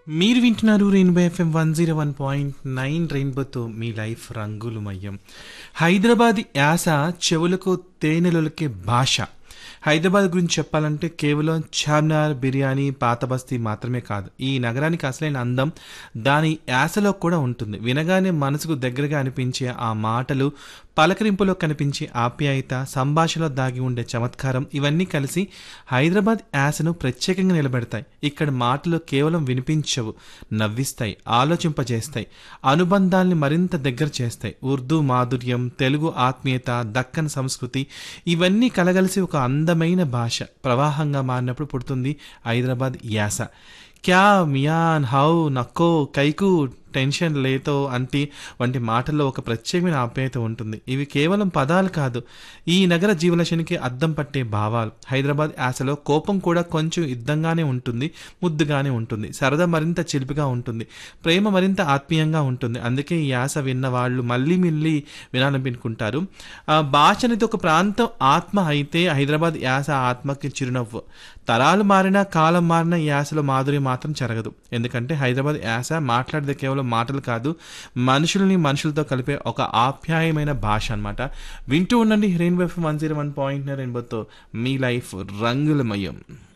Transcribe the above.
మీరు వింటున్నారు rainbow FM one zero one point nine రెయిన్బోతో మీ లైఫ్ రంగులమయం హైదరాబాద్ యాస చెవులకు తేనెలొలికే భాష హైదరాబాద్ గురించి చెప్పాలంటే కేవలం చార్మినార్ బిర్యానీ పాత బస్తీ మాత్రమే కాదు ఈ నగరానికి అసలైన అందం దాని యాసలో కూడా ఉంటుంది వినగానే మనసుకు దగ్గరగా అనిపించే ఆ మాటలు పలకరింపులో కనిపించే ఆప్యాయత సంభాషణలో దాగి ఉండే చమత్కారం ఇవన్నీ కలిసి హైదరాబాద్ యాసను ప్రత్యేకంగా నిలబెడతాయి ఇక్కడ మాటలు కేవలం వినిపించవు నవ్విస్తాయి ఆలోచింపజేస్తాయి అనుబంధాల్ని మరింత దగ్గర చేస్తాయి ఉర్దూ మాధుర్యం తెలుగు ఆత్మీయత దక్కన్ సంస్కృతి ఇవన్నీ కలగలిసి ఒక అందమైన భాష ప్రవాహంగా మారినప్పుడు పుడుతుంది హైదరాబాద్ యాస క్యా మియాన్ హౌ నక్కో కైకు టెన్షన్ లేతో అంటి వంటి మాటల్లో ఒక ప్రత్యేకమైన ఆప్యాయత ఉంటుంది ఇవి కేవలం పదాలు కాదు ఈ నగర జీవనశనికి అద్దం పట్టే భావాలు హైదరాబాద్ యాసలో కోపం కూడా కొంచెం యుద్ధంగానే ఉంటుంది ముద్దుగానే ఉంటుంది సరదా మరింత చిలిపిగా ఉంటుంది ప్రేమ మరింత ఆత్మీయంగా ఉంటుంది అందుకే ఈ యాస విన్న వాళ్ళు మళ్ళీ మళ్ళీ వినాలనుకుంటారు ఆ భాష అనేది ఒక ప్రాంతం ఆత్మ అయితే హైదరాబాద్ యాస ఆత్మకి చిరునవ్వు తరాలు మారినా కాలం మారినా ఈ యాసలో మాధుర్యం మాత్రం జరగదు ఎందుకంటే హైదరాబాద్ యాస మాట్లాడేది కేవలం మాటలు కాదు మనుషుల్ని మనుషులతో కలిపే ఒక ఆప్యాయమైన భాష అన్నమాట వింటూ ఉండండి rainbow one zero one point రెయిన్బోతో మీ లైఫ్ రంగులమయం